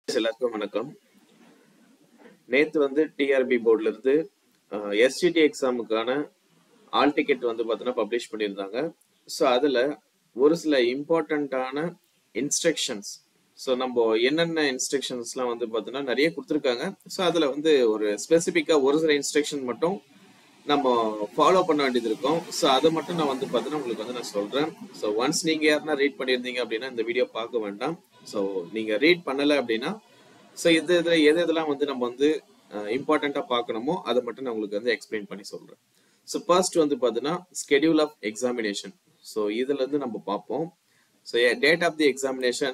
எல்லாருக்கும் வணக்கம் நேத்து வந்து டிஆர்பி போர்ட்ல இருந்து எஸ்டிடி எக்ஸாமுக்கான ஆல் டிக்கெட் வந்து பார்த்தீங்கன்னா பப்ளிஷ் பண்ணியிருந்தாங்க ஸோ அதில் ஒரு சில இம்பார்ட்டண்ட்டான இன்ஸ்ட்ரக்ஷன்ஸ் ஸோ நம்ம என்னென்ன இன்ஸ்ட்ரக்ஷன்ஸ்லாம் வந்து பார்த்தீங்கன்னா நிறைய கொடுத்துருக்காங்க ஸோ அதில் வந்து ஒரு ஸ்பெசிஃபிக்காக ஒரு சில இன்ஸ்ட்ரக்ஷன் மட்டும் நம்ம ஃபாலோ பண்ண வேண்டியது இருக்கும் ஸோ அதை மட்டும் நான் வந்து பார்த்தீங்கன்னா உங்களுக்கு வந்து நான் சொல்கிறேன் ஸோ ஒன்ஸ் நீங்கள் யாருன்னா ரீட் பண்ணியிருந்தீங்க அப்படின்னா இந்த வீடியோ பார்க்க வேண்டாம் ஸோ நீங்கள் ரீட் பண்ணலை அப்படின்னா ஸோ இது இதில் எது இதெல்லாம் வந்து நம்ம வந்து இம்பார்ட்டண்ட்டாக பார்க்கணுமோ அதை மட்டும் நான் உங்களுக்கு வந்து எக்ஸ்பிளைன் பண்ணி சொல்கிறேன் ஸோ ஃபர்ஸ்ட் வந்து பார்த்தீங்கன்னா ஸ்கெடியூல் ஆஃப் எக்ஸாமினேஷன் ஸோ இதுலேருந்து நம்ம பார்ப்போம் so date of the examination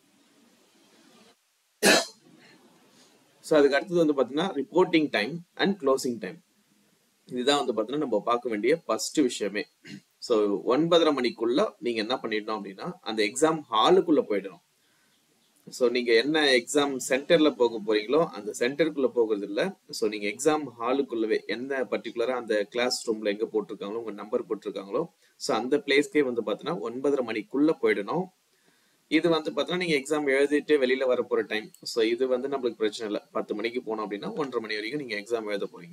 so அதுக்கு அடுத்தது வந்து பார்த்தீங்கன்னா reporting time and closing time இதுதான் வந்து பார்த்தீங்கன்னா நம்ம பார்க்க வேண்டிய ஃபர்ஸ்ட் விஷயமே ஸோ ஒன்பதரை மணிக்குள்ள நீங்க என்ன பண்ணிடணும் அப்படின்னா அந்த எக்ஸாம் ஹாலுக்குள்ள போயிடணும் ஸோ நீங்க என்ன எக்ஸாம் சென்டர்ல போக போறீங்களோ அந்த சென்டருக்குள்ள போகிறது இல்லை ஸோ நீங்க எக்ஸாம் ஹாலுக்குள்ளவே என்ன பர்டிகுலரா அந்த கிளாஸ் ரூம்ல எங்க போட்டிருக்காங்களோ உங்க நம்பர் போட்டிருக்காங்களோ ஸோ அந்த பிளேஸ்க்கே வந்து பார்த்தீங்கன்னா ஒன்பதரை மணிக்குள்ள போயிடணும் இது வந்து பார்த்தீங்கன்னா நீங்க எக்ஸாம் எழுதிட்டு வெளியில வர போற டைம் ஸோ இது வந்து நம்மளுக்கு பிரச்சனை இல்லை பத்து மணிக்கு போனோம் அப்படின்னா ஒன்றரை மணி வரைக்கும் நீங்க எக்ஸாம் எழுத போறீங்க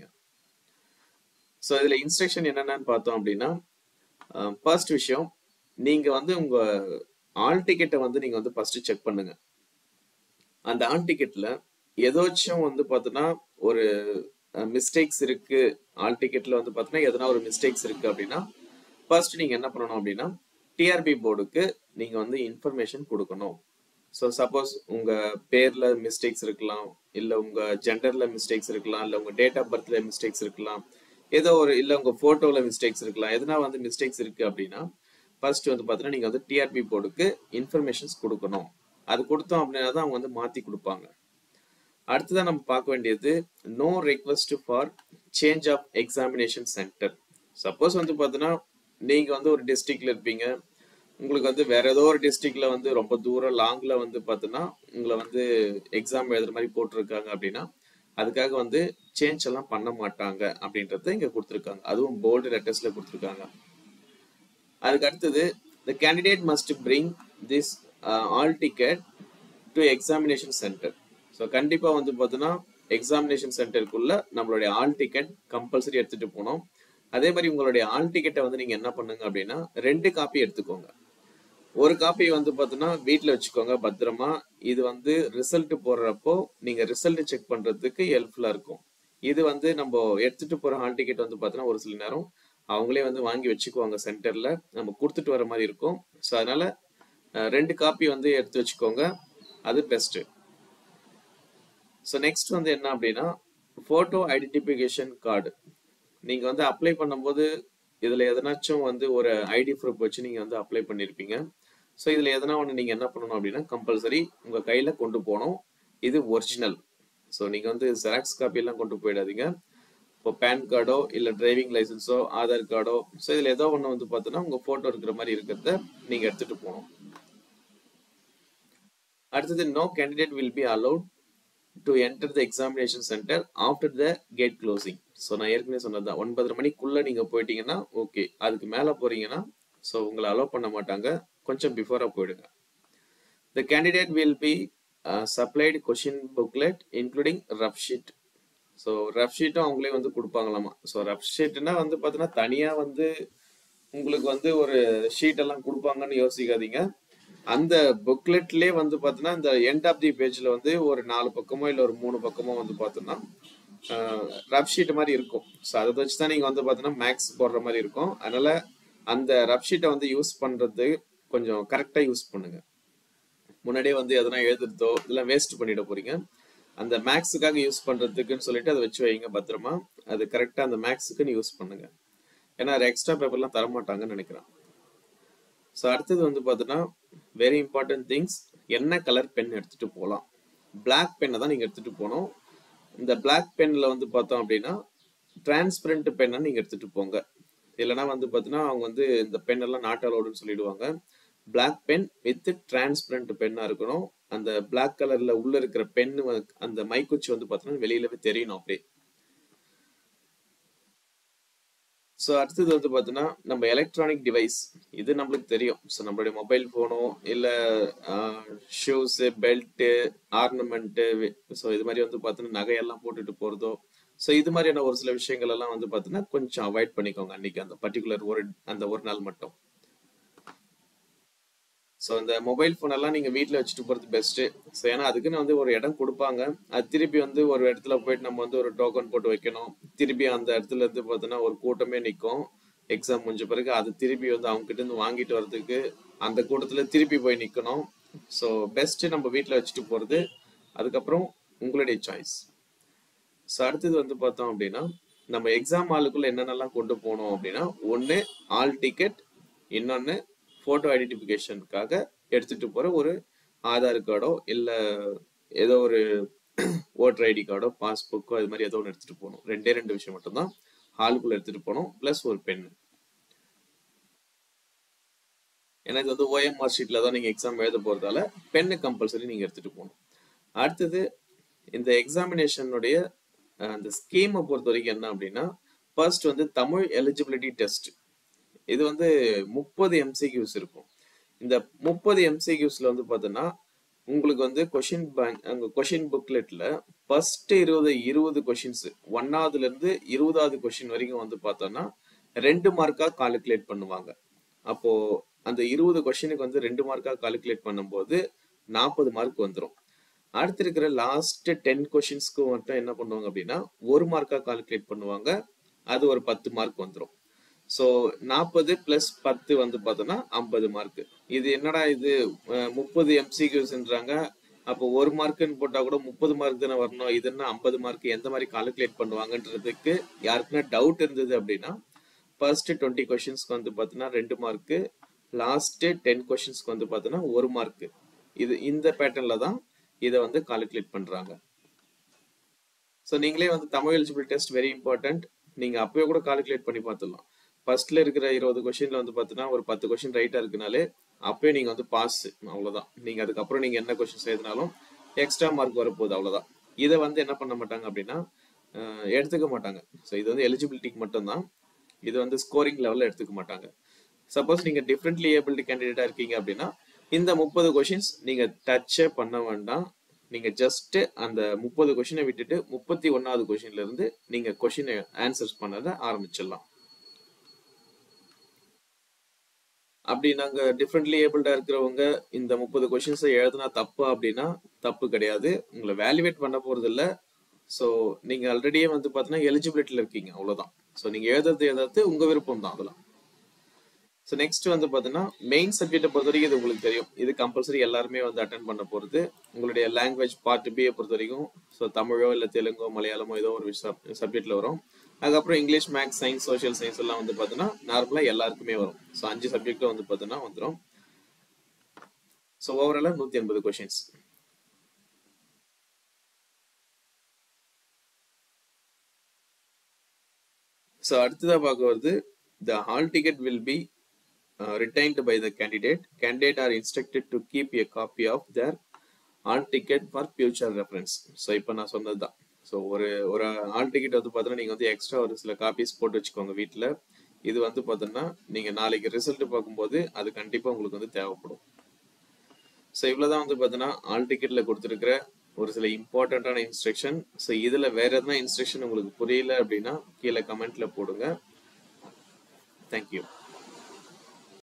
ஸோ இதுல இன்ஸ்ட்ரக்ஷன் என்னென்னு பார்த்தோம் அப்படின்னா ஃபர்ஸ்ட் விஷயம் நீங்க வந்து உங்க ஆல் டிக்கெட்டை வந்து நீங்க வந்து ஃபர்ஸ்ட் செக் பண்ணுங்க அந்த ஆல் டிக்கெட்ல ஏதாச்சும் வந்து பார்த்தோன்னா ஒரு மிஸ்டேக்ஸ் இருக்கு ஆல் டிக்கெட்ல வந்து பார்த்தோன்னா எதனா ஒரு மிஸ்டேக்ஸ் இருக்கு அப்படின்னா ஃபர்ஸ்ட் நீங்க என்ன பண்ணணும் அப்படின்னா டிஆர்பி போர்டுக்கு நீங்க வந்து இன்ஃபர்மேஷன் கொடுக்கணும் ஸோ சப்போஸ் உங்க பேர்ல மிஸ்டேக்ஸ் இருக்கலாம் இல்ல உங்க ஜெண்டர்ல மிஸ்டேக்ஸ் இருக்கலாம் இல்ல உங்க டேட் ஆஃப் பர்த்ல மிஸ்டேக்ஸ் இருக்கலாம் ஏதோ ஒரு இல்ல உங்க போட்டோல மிஸ்டேக்ஸ் இருக்கலாம் எதனா வந்து மிஸ்டேக்ஸ் இருக்கு அப்படின்னா ஃபர்ஸ்ட் வந்து பாத்தீங்கன்னா நீங்க வந்து டிஆர்பி போர்டுக்கு இன்ஃபர்மேஷன்ஸ் கொடுக்கணும் அது கொடுத்தோம் அப்படின்னா தான் அவங்க வந்து மாத்தி கொடுப்பாங்க அடுத்ததான் நம்ம பார்க்க வேண்டியது no request for change of examination centre suppose வந்து பார்த்தீங்கன்னா நீங்க வந்து ஒரு டிஸ்ட்ரிக்ட்ல இருப்பீங்க உங்களுக்கு வந்து வேற ஏதோ ஒரு டிஸ்ட்ரிக்ட்ல வந்து ரொம்ப தூரம் லாங்ல வந்து பார்த்தீங்கன்னா உங்களை வந்து எக்ஸாம் எழுதுற மாதிரி போட்டிருக்காங்க அப்படின்னா அதுக்காக வந்து சேஞ்ச் எல்லாம் பண்ண மாட்டாங்க அப்படின்றத இங்க கொடுத்துருக்காங்க அதுவும் போல்டு லெட்டர்ஸ்ல கொடுத்துருக்காங்க அதுக்கு அடுத்தது the candidate must bring this hall ticket to examination centre so கண்டிப்பா வந்து பார்த்தீங்கன்னா எக்ஸாமினேஷன் சென்டருக்குள்ள நம்மளுடைய ஆல் டிக்கெட் கம்பல்சரி எடுத்துட்டு போனோம் அதே மாதிரி உங்களுடைய ஆல் டிக்கெட்டை வந்து நீங்க என்ன பண்ணுங்க அப்படின்னா ரெண்டு காப்பி எடுத்துக்கோங்க ஒரு காப்பி வந்து பார்த்தீங்கன்னா வீட்டில் வச்சுக்கோங்க பத்திரமா இது வந்து ரிசல்ட் போடுறப்போ நீங்க ரிசல்ட் செக் பண்றதுக்கு ஹெல்ப்ஃபுல்லா இருக்கும் இது வந்து நம்ம எடுத்துட்டு போற ஹால் டிக்கெட் வந்து பார்த்தீங்கன்னா ஒரு சில நேரம் அவங்களே வந்து வாங்கி வச்சுக்குவாங்க சென்டர்ல நம்ம கொடுத்துட்டு வர மாதிரி இருக்கும் ஸோ அதனால ரெண்டு காப்பி வந்து எடுத்து வச்சுக்கோங்க அது பெஸ்ட் ஸோ நெக்ஸ்ட் வந்து என்ன அப்படின்னா போட்டோ ஐடென்டிஃபிகேஷன் கார்டு நீங்க வந்து அப்ளை பண்ணும்போது இதுல எதனாச்சும் வந்து ஒரு ஐடி ப்ரூஃப் வச்சு நீங்க வந்து அப்ளை பண்ணிருப்பீங்க ஸோ இதுல எதனா ஒன்று நீங்க என்ன பண்ணணும் அப்படின்னா கம்பல்சரி உங்க கையில கொண்டு போகணும் இது ஒரிஜினல் ஸோ நீங்க வந்து ஜெராக்ஸ் காப்பி எல்லாம் கொண்டு போயிடாதீங்க இப்போ பேன் கார்டோ இல்லை டிரைவிங் லைசன்ஸோ ஆதார் கார்டோ ஸோ இதில் ஏதோ ஒன்று வந்து பார்த்தோன்னா உங்கள் ஃபோட்டோ இருக்கிற மாதிரி இருக்கிறத நீங்கள் எடுத்துகிட்டு போகணும் அடுத்தது no candidate will be allowed to enter the examination centre after the gate closing so நான் ஏற்கனவே சொன்னது தான் ஒன்பதரை மணிக்குள்ளே நீங்கள் போயிட்டீங்கன்னா ஓகே அதுக்கு மேலே போகிறீங்கன்னா ஸோ உங்களை அலோவ் பண்ண மாட்டாங்க கொஞ்சம் பிஃபோராக போயிடுங்க the candidate will be supplied question booklet including rough sheet so rough ஷீட்டும் அவங்களே வந்து கொடுப்பாங்களாமா ஸோ ரஃப் ஷீட்னா வந்து பார்த்தீங்கன்னா தனியாக வந்து உங்களுக்கு வந்து ஒரு ஷீட் எல்லாம் கொடுப்பாங்கன்னு யோசிக்காதீங்க அந்த புக்லெட்லேயே வந்து பார்த்தீங்கன்னா இந்த எண்ட் ஆஃப் தி பேஜில் வந்து ஒரு நாலு பக்கமோ இல்லை ஒரு மூணு பக்கமோ வந்து பார்த்தோம்னா ரஃப் ஷீட் மாதிரி இருக்கும் ஸோ அதை வச்சு தான் நீங்கள் வந்து பார்த்தீங்கன்னா மேக்ஸ் போடுற மாதிரி இருக்கும் அதனால அந்த ரஃப் ஷீட்டை வந்து யூஸ் பண்ணுறது கொஞ்சம் கரெக்டாக யூஸ் பண்ணுங்க முன்னாடியே வந்து எதனா எழுதுறதோ இதெல்லாம் வேஸ்ட் பண்ணிட போறீங்க அந்த மேக்ஸுக்காக யூஸ் பண்றதுக்குன்னு சொல்லிட்டு அதை வச்சு வைங்க பத்திரமா அது கரெக்டா அந்த மேக்ஸுக்குன்னு யூஸ் பண்ணுங்க ஏன்னா எக்ஸ்ட்ரா பேப்பர்லாம் தரமாட்டாங்கன்னு நினைக்கிறேன் ஸோ அடுத்தது வந்து பார்த்தீங்கன்னா வெரி இம்பார்ட்டன்ட் திங்ஸ் என்ன கலர் பென் எடுத்துட்டு போகலாம் பிளாக் பென்னை தான் நீங்கள் எடுத்துட்டு போகணும் இந்த பிளாக் பென்னில் வந்து பார்த்தோம் அப்படின்னா டிரான்ஸ்பரண்ட் பென்னை நீங்கள் எடுத்துட்டு போங்க இல்லைனா வந்து பார்த்தீங்கன்னா அவங்க வந்து இந்த பென் எல்லாம் நாட் அலோடுன்னு சொல்லிடுவாங்க பிளாக் பென் வித் டிரான்ஸ்பரண்ட் பென்னாக இருக்கணும் அந்த பிளாக் கலர்ல உள்ள இருக்கிற பென்னு அந்த மைக்குச்சி வந்து பார்த்தீங்கன்னா வெளியிலவே தெரியணும் அப்படியே ஸோ அடுத்தது வந்து பார்த்தீங்கன்னா நம்ம எலக்ட்ரானிக் டிவைஸ் இது நம்மளுக்கு தெரியும் ஸோ நம்மளுடைய மொபைல் ஃபோனோ இல்லை ஷூஸு பெல்ட்டு ஆர்னமெண்ட்டு ஸோ இது மாதிரி வந்து பார்த்தீங்கன்னா நகையெல்லாம் போட்டுட்டு போகிறதோ ஸோ இது மாதிரியான ஒரு சில விஷயங்கள் எல்லாம் வந்து பார்த்தீங்கன்னா கொஞ்சம் அவாய்ட் பண்ணிக்கோங்க அன்னைக்கு அந்த பர்டிகுலர் ஒரு அந்த ஒரு நாள் மட்டும் ஸோ இந்த மொபைல் ஃபோன் எல்லாம் நீங்கள் வீட்டில் வச்சுட்டு போகிறது பெஸ்ட்டு ஸோ ஏன்னா அதுக்குன்னு வந்து ஒரு இடம் கொடுப்பாங்க அது திருப்பி வந்து ஒரு இடத்துல போயிட்டு நம்ம வந்து ஒரு டோக்கன் போட்டு வைக்கணும் திருப்பி அந்த இடத்துல இருந்து பார்த்தோன்னா ஒரு கூட்டமே நிற்கும் எக்ஸாம் முடிஞ்ச பிறகு அது திருப்பி வந்து அவங்க கிட்ட இருந்து வாங்கிட்டு வர்றதுக்கு அந்த கூட்டத்தில் திருப்பி போய் நிற்கணும் ஸோ பெஸ்ட்டு நம்ம வீட்டில் வச்சுட்டு போகிறது அதுக்கப்புறம் உங்களுடைய சாய்ஸ் ஸோ அடுத்தது வந்து பார்த்தோம் அப்படின்னா நம்ம எக்ஸாம் ஹாலுக்குள்ள என்னென்னலாம் கொண்டு போனோம் அப்படின்னா ஒன்று ஆல் டிக்கெட் இன்னொன்று ஃபோட்டோ ஐடென்டிஃபிகேஷனுக்காக எடுத்துட்டு போகிற ஒரு ஆதார் கார்டோ இல்லை ஏதோ ஒரு ஓட்டர் ஐடி கார்டோ பாஸ்புக்கோ அது மாதிரி ஏதோ ஒன்று எடுத்துகிட்டு போகணும் ரெண்டே ரெண்டு விஷயம் மட்டும்தான் ஹாலுக்குள்ளே எடுத்துகிட்டு போகணும் ப்ளஸ் ஒரு பென் ஏன்னா இது வந்து ஓஎம்ஆர் ஷீட்டில் தான் நீங்கள் எக்ஸாம் எழுத போகிறதால பென்னு கம்பல்சரி நீங்கள் எடுத்துகிட்டு போகணும் அடுத்தது இந்த எக்ஸாமினேஷனுடைய அந்த ஸ்கீமை பொறுத்த வரைக்கும் என்ன அப்படின்னா ஃபர்ஸ்ட் வந்து தமிழ் எலிஜிபிலிட்டி டெஸ்ட் இது வந்து முப்பது எம்சிக்யூஸ் இருக்கும் இந்த முப்பது எம்சிக்யூஸ்ல வந்து பார்த்தோன்னா உங்களுக்கு வந்து கொஷின் பேங்க் அங்கே கொஷின் புக்லெட்ல ஃபர்ஸ்ட் இருபது இருபது கொஷின்ஸ் ஒன்னாவதுல இருந்து இருபதாவது கொஷின் வரைக்கும் வந்து பார்த்தோன்னா ரெண்டு மார்க்கா கால்குலேட் பண்ணுவாங்க அப்போ அந்த இருபது கொஷினுக்கு வந்து ரெண்டு மார்க்கா கால்குலேட் பண்ணும்போது நாற்பது மார்க் வந்துடும் அடுத்து இருக்கிற லாஸ்ட் டென் கொஷின்ஸ்க்கு மட்டும் என்ன பண்ணுவாங்க அப்படின்னா ஒரு மார்க்கா கால்குலேட் பண்ணுவாங்க அது ஒரு பத்து மார்க் வந்துடும் ஸோ நாற்பது பிளஸ் பத்து வந்து பார்த்தோன்னா ஐம்பது மார்க் இது என்னடா இது முப்பது எம்சிக்யூஸ்ன்றாங்க அப்போ ஒரு மார்க்குன்னு போட்டால் கூட முப்பது மார்க் தானே வரணும் இது என்ன ஐம்பது மார்க் எந்த மாதிரி கால்குலேட் பண்ணுவாங்கன்றதுக்கு யாருக்குன்னா டவுட் இருந்தது அப்படின்னா ஃபர்ஸ்ட் டுவெண்ட்டி கொஷின்ஸ்க்கு வந்து பார்த்தோன்னா ரெண்டு மார்க்கு லாஸ்ட் டென் கொஷின்ஸ்க்கு வந்து பார்த்தோன்னா ஒரு மார்க் இது இந்த பேட்டர்ல தான் இதை வந்து கால்குலேட் பண்றாங்க ஸோ நீங்களே வந்து Tamil eligible test very important நீங்க அப்பவே கூட கால்குலேட் பண்ணி பார்த்துடலாம் ஃபர்ஸ்ட்ல இருக்கிற இருபது கொஸ்டின்ல வந்து பார்த்தீங்கன்னா ஒரு பத்து கொஸ்டின் ரைட்டா இருக்குனாலே அப்பவே நீங்க வந்து பாஸ் அவ்வளவுதான் நீங்க அதுக்கப்புறம் நீங்க என்ன கொஸ்டின்ஸ் எழுதினாலும் எக்ஸ்ட்ரா மார்க் வரப்போகுது அவ்வளவுதான் இதை வந்து என்ன பண்ண மாட்டாங்க அப்படின்னா எடுத்துக்க மாட்டாங்க ஸோ இது வந்து எலிஜிபிலிட்டிக்கு மட்டும்தான் இது வந்து ஸ்கோரிங் லெவலில் எடுத்துக்க மாட்டாங்க சப்போஸ் நீங்க டிஃப்ரெண்ட்லி ஏபிலிட்டி கேண்டிடேட்டா இருக்கீங்க அப்படின்னா இந்த முப்பது கொஷின்ஸ் நீங்க டச்சே பண்ண வேண்டாம் நீங்க ஜஸ்ட் அந்த முப்பது கொஷினை விட்டுட்டு முப்பத்தி ஒன்னாவது கொஷின்ல இருந்து நீங்க கொஷினை ஆன்சர்ஸ் பண்ணத ஆரம்பிச்சிடலாம் அப்படி நாங்க டிஃப்ரெண்ட்லி ஏபிள்டா இருக்கிறவங்க இந்த முப்பது கொஷின்ஸை எழுதுனா தப்பு அப்படின்னா தப்பு கிடையாது உங்களை வேல்யூவேட் பண்ண போறது இல்ல ஸோ நீங்க ஆல்ரெடியே வந்து பாத்தீங்கன்னா எலிஜிபிலிட்டியில இருக்கீங்க அவ்வளவுதான் ஸோ நீங்க எழுதுறது எழுதுறது உங்க விருப்பம் தான் அதெல்லாம் ஸோ நெக்ஸ்ட் வந்து பார்த்தீங்கன்னா மெயின் சப்ஜெக்டை பொறுத்த வரைக்கும் இது உங்களுக்கு தெரியும் இது கம்பல்சரி எல்லாருமே வந்து அட்டன் பண்ண போகிறது உங்களுடைய லாங்குவேஜ் பார்ட் பியை பொறுத்த வரைக்கும் ஸோ தமிழோ இல்லை தெலுங்கோ மலையாளமோ ஏதோ ஒரு சப்ஜெக்ட்ல வரும் அதுக்கப்புறம் English maths science social science எல்லாம் வந்து பார்த்தீங்கன்னா நார்மலாக எல்லாருக்குமே வரும் ஸோ அஞ்சு சப்ஜெக்ட்டும் வந்து பார்த்தீங்கன்னா வந்துடும் ஸோ ஓவராலாக நூற்றி எண்பது கொஷின்ஸ் ஸோ அடுத்ததாக பார்க்க வருது the hall ticket will be uh, retained by the candidate. Candidate are instructed to keep a copy of their on ticket for future reference. So இப்போ நான் சொன்னது தான் ஸோ ஒரு ஒரு ஆல் டிக்கெட் வந்து பார்த்தீங்கன்னா நீங்கள் வந்து எக்ஸ்ட்ரா ஒரு சில காப்பீஸ் போட்டு வச்சுக்கோங்க வீட்டில் இது வந்து பார்த்தோன்னா நீங்கள் நாளைக்கு ரிசல்ட் பார்க்கும்போது அது கண்டிப்பாக உங்களுக்கு வந்து தேவைப்படும் ஸோ இவ்வளோதான் வந்து பார்த்தீங்கன்னா ஆல் டிக்கெட்டில் கொடுத்துருக்கிற ஒரு சில இம்பார்ட்டண்ட்டான இன்ஸ்ட்ரக்ஷன் ஸோ இதில் வேற எதனா இன்ஸ்ட்ரக்ஷன் உங்களுக்கு புரியல அப்படின்னா கீழே கமெண்ட்ல போடுங்க தேங்க்யூ